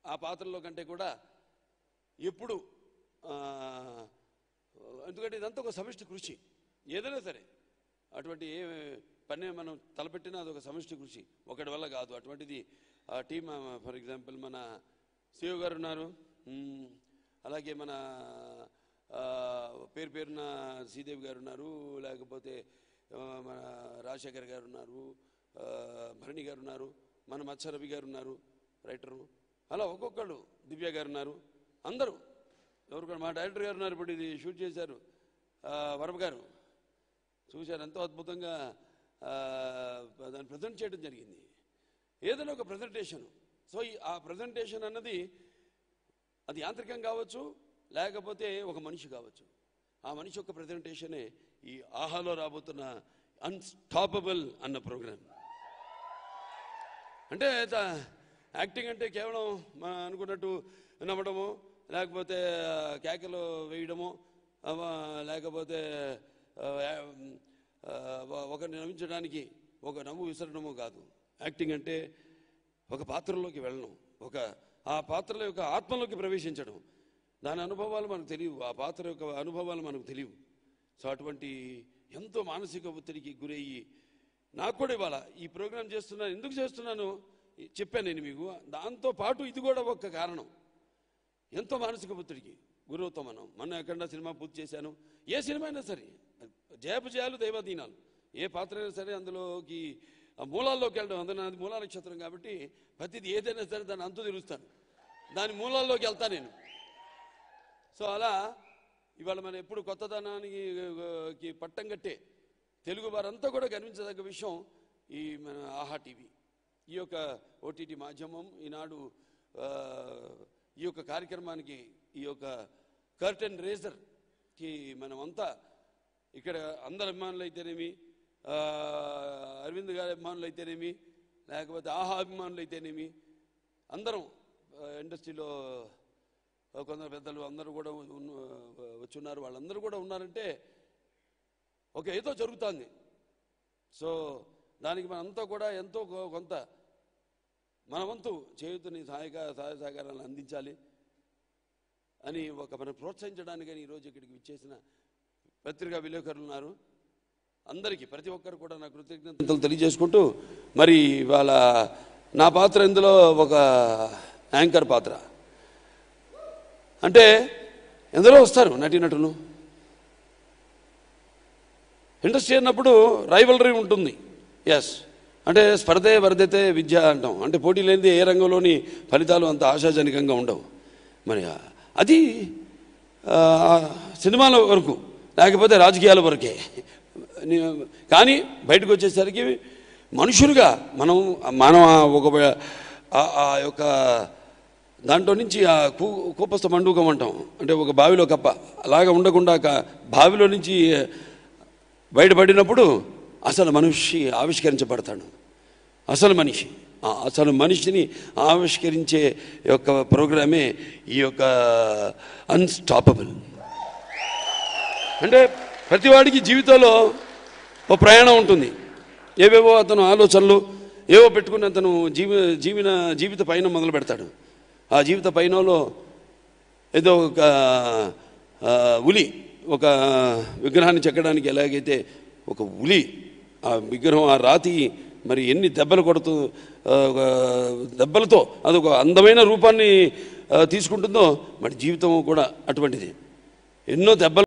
ఆ పాత్రలో కంటే కూడా ఎప్పుడు ఆ, ఎందుకంటే ఇదంతా ఒక సమిష్టి కృషి ఏదైనా సరే అటువంటి ఏ పని మనం తలపెట్టినా అదొక సమిష్టి కృషి ఒకటి వల్ల కాదు అటువంటిది ఆ టీమ్ ఫర్ ఎగ్జాంపుల్ మన సిఓ గారు ఉన్నారు మ్, అలాగే మన ఆ, పేరు పేరున శ్రీదేవి గారు ఉన్నారు లేకపోతే ఆ, మన రాజశేఖర్ గారు ఉన్నారు ఆ, భరణి గారు ఉన్నారు మన మత్స రవి గారు ఉన్నారు రైటరు అలా ఒక్కొక్కళ్ళు దివ్య గారు ఉన్నారు అందరూ ఎవరు కూడా మా డైరెక్టర్ గారు ఉన్నారు ఇప్పుడు ఇది షూట్ చేశారు ఆ, వరమ గారు చూశారు ఎంతో అద్భుతంగా ఆ, దాన్ని ప్రజెంట్ చేయడం జరిగింది ఏదైనా ఒక ప్రజెంటేషన్ సో ఈ ఆ ప్రజెంటేషన్ అన్నది అది యాంత్రికం కావచ్చు లేకపోతే ఒక మనిషి కావచ్చు ఆ మనిషి యొక్క ప్రజెంటేషనే ఈ ఆహాలో రాబోతున్న అన్స్టాపబుల్ అన్న ప్రోగ్రామ్ అంటే త- యాక్టింగ్ అంటే కేవలం మనం అనుకున్నట్టు నవ్వడము లేకపోతే ఆ, కేకలు వేయడము అవ, లేకపోతే ఆ, ఆ, ఒక- ఒకరిని నవ్వించడానికి ఒక నవ్వు విసరడము కాదు యాక్టింగ్ అంటే ఒక పాత్రలోకి వెళ్ళడం ఒక ఆ పాత్రల యొక్క ఆత్మలోకి ప్రవేశించడం దాని అనుభవాలు మనకు తెలియవు ఆ పాత్ర యొక్క అనుభవాలు మనకు తెలియవు సో అటువంటి ఎంతో మానసిక ఒత్తిడికి గురయ్యి నాకు కూడా ఇవాళ ఈ ప్రోగ్రాం చేస్తున్నాను ఎందుకు చేస్తున్నాను చెప్పాను నేను మీకు దాంతో పాటు ఇది కూడా ఒక కారణం ఎంతో మానసిక ఒత్తిడికి గురవుతాం మనం మొన్న ఎక్కడ సినిమా పూర్తి చేశాను ఏ సినిమా అయినా సరే జయాలు దైవాధీనాలు ఏ పాత్ర అయినా సరే అందులోకి ఆ మూలాల్లోకి వెళ్ళడం అందులో నాది మూలా నక్షత్రం కాబట్టి ప్రతిది ఏదైనా సరే దాన్ని అంతు తెలుస్తాను దాని మూలాల్లోకి వెళ్తా నేను సో అలా ఇవాళ మనం ఎప్పుడు కొత్తదనానికి ఆ, కి పట్టం కట్టే తెలుగు వారంతా కూడా గర్వించదగ్గ విషయం ఈ మన ఆహా టీవీ ఈ యొక్క ఓటీటీ మాధ్యమం ఈనాడు ఆ, ఈ యొక్క కార్యక్రమానికి ఈ యొక్క కర్టెన్ రేజర్కి మనమంతా ఇక్కడ అందరు అభిమానులు అయితేనేమి ఆ, అరవింద్ గారి అభిమానులు అయితేనేమి లేకపోతే ఆహా అభిమానులు అయితేనేమి అందరం ఆ, ఇండస్ట్రీలో ఆ, కొందరు పెద్దలు అందరూ కూడా ఉన్న- వచ్చున్నారు వాళ్ళందరూ కూడా ఉన్నారంటే ఒక ఏదో జరుగుతుంది సో దానికి మనంతా కూడా ఎంతో కొ- కొంత మన వంతు చేయుతుని సహాయక సహాయ సహకారాలను అందించాలి అని ఒక మనం ప్రోత్సహించడానికని ఈరోజు ఇక్కడికి విచ్చేసిన పత్రికా విలేకరులు ఉన్నారు అందరికీ ప్రతి ఒక్కరు కూడా నా కృతజ్ఞతలు తెలియజేసుకుంటూ మరి వాళ్ళ నా పాత్ర ఇందులో ఒక యాంకర్ పాత్ర అంటే ఎందరో వస్తారు నటీనటులు ఇండస్ట్రీ అన్నప్పుడు రైవలరీ ఉంటుంది ఎస్ అంటే స్పర్ధే వర్ధితే విద్య అంటాం అంటే పోటీ లేనిది ఏ రంగంలోని ఫలితాలు అంత ఆశాజనకంగా ఉండవు మరి ఆ- అది ఆ, సినిమాల వరకు లేకపోతే రాజకీయాల వరకే ని- కానీ బయటకు వచ్చేసరికి మనుషులుగా మనం మనం ఆ ఒక ఆ- ఆ యొక్క దాంట్లో నుంచి ఆ కూ కూపస్థ మండూకం అంటాం అంటే ఒక బావిలో కప్ప అలాగా ఉండకుండా ఒక బావిలో నుంచి బయటపడినప్పుడు అసలు మనిషి ఆవిష్కరించబడతాడు అసలు మనిషి ఆ అసలు మనిషిని ఆవిష్కరించే యొక్క ప్రోగ్రామే ఈ యొక్క అన్స్టాపబుల్ అంటే ప్రతివాడికి జీవితంలో ఒక ప్రయాణం ఉంటుంది ఏవేవో అతను ఆలోచనలు ఏవో పెట్టుకుని అతను జీవి జీవన జీవిత పైన మొదలు పెడతాడు ఆ జీవిత పయనంలో ఏదో ఒక ఆ, ఉలి ఒక విగ్రహాన్ని చెక్కడానికి ఎలాగైతే ఒక ఉలి ఆ విగ్రహం ఆ రాతి మరి ఎన్ని దెబ్బలు కొడుతూ ఆ, ఒక దెబ్బలతో అదొక అందమైన రూపాన్ని ఆ, తీసుకుంటుందో మరి జీవితం కూడా అటువంటిది ఎన్నో దెబ్బలు